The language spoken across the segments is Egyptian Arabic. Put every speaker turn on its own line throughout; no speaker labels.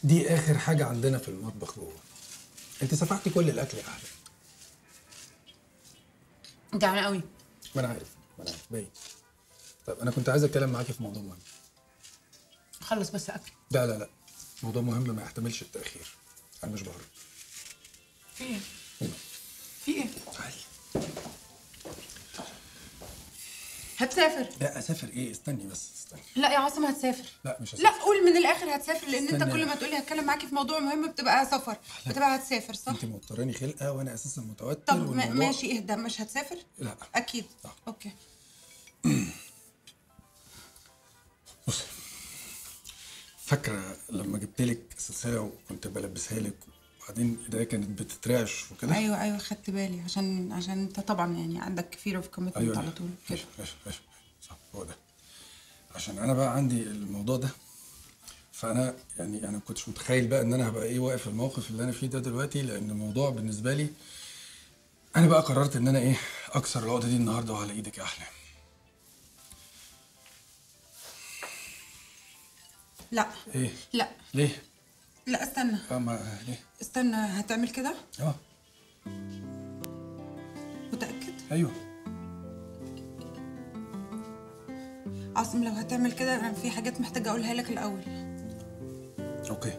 دي اخر حاجه عندنا في المطبخ جوه انت سفحتي كل الاكل يا احلى
جعانه قوي
ما انا عارف ما انا عارف باين طب انا كنت عايز اتكلم معاكي في موضوع مهم
خلص بس اكل
لا لا لا موضوع مهم ما يحتملش التاخير انا مش بهرب
في ايه
هنا
في ايه
تعالي
هتسافر
لا اسافر ايه استني بس استني
لا يا عاصم هتسافر
لا مش
لا
هسافر
قول من الاخر هتسافر لان انت
استنى.
كل ما تقولي هتكلم معاكي في موضوع مهم بتبقى سفر بتبقى هتسافر صح
انت موتراني خلقه وانا اساسا متوتر
طب ما-
والموضوع-
ماشي اهدى مش هتسافر
لا
اكيد
صح.
اوكي
بصي فاكره لما جبت لك سلسله وكنت بلبسها لك وبعدين ايديا كانت بتترعش وكده
ايوه ايوه خدت بالي عشان عشان انت طبعا يعني عندك fear of commitment
ايوه
على طول كده
ماشي ماشي ماشي صح هو ده عشان انا بقى عندي الموضوع ده فانا يعني انا ما كنتش متخيل بقى ان انا هبقى ايه واقف في الموقف اللي انا فيه ده دلوقتي لان الموضوع بالنسبه لي انا بقى قررت ان انا ايه اكسر العقده دي النهارده وعلى ايدك يا احلام
لا
ايه
لا
ليه
لا استنى
اه ما ليه
استنى هتعمل كده
اه
متاكد
ايوه
عاصم لو هتعمل كده انا في حاجات محتاجه اقولها لك الاول
اوكي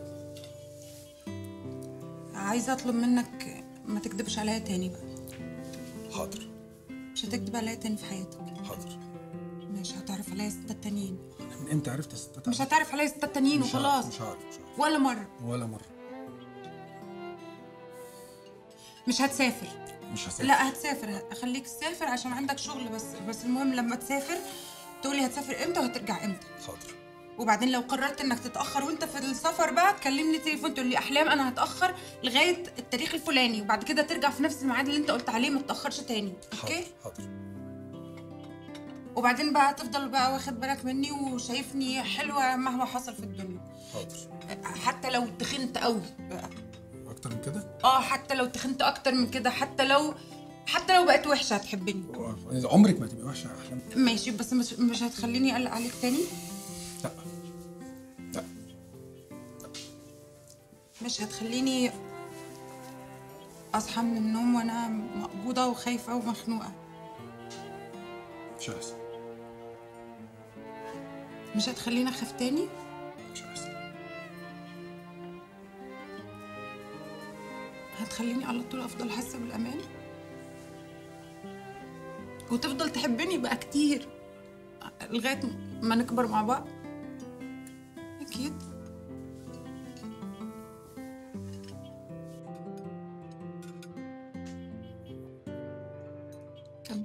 عايزه اطلب منك ما تكدبش عليا تاني بقى
حاضر
مش هتكدب عليا تاني في حياتك
حاضر
مش هتعرف عليا ستات تانيين
أنا من امتى عرفت ستات
مش هتعرف عليا ستات تانيين
مش هعرف-
وخلاص
مش هعرف مش هعرف
ولا مره
ولا مره
مش هتسافر
مش هسافر
لا هتسافر اخليك تسافر عشان عندك شغل بس بس المهم لما تسافر تقولي هتسافر امتى وهترجع امتى
حاضر
وبعدين لو قررت انك تتاخر وانت في السفر بقى تكلمني تليفون تقول لي احلام انا هتاخر لغايه التاريخ الفلاني وبعد كده ترجع في نفس الميعاد اللي انت قلت عليه ما تتاخرش تاني اوكي
حاضر حاضر
وبعدين بقى تفضل بقى واخد بالك مني وشايفني حلوه مهما حصل في الدنيا
حاضر
حتى لو تخنت قوي بقى
اكتر من كده
اه حتى لو تخنت اكتر من كده حتى لو حتى لو بقت وحشه هتحبني
عمرك ما تبقى وحشه يا احلام
ماشي بس مش, مش هتخليني اقلق عليك تاني
لا لا
مش هتخليني اصحى من النوم وانا مقبوضه وخايفه ومخنوقه
مش هيحصل
مش هتخليني اخاف تاني
مش هيحصل
هتخليني على طول افضل حاسه بالامان وتفضل تحبني بقى كتير لغايه ما نكبر مع بعض اكيد كمل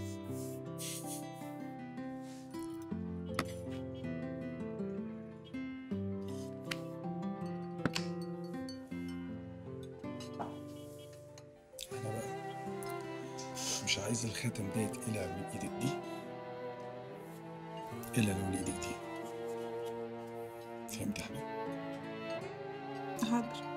انا بقى مش عايز الخاتم ده يتقلع من ايدك دي الا لو من ايدك دي فهمت يا حبيبي
حاضر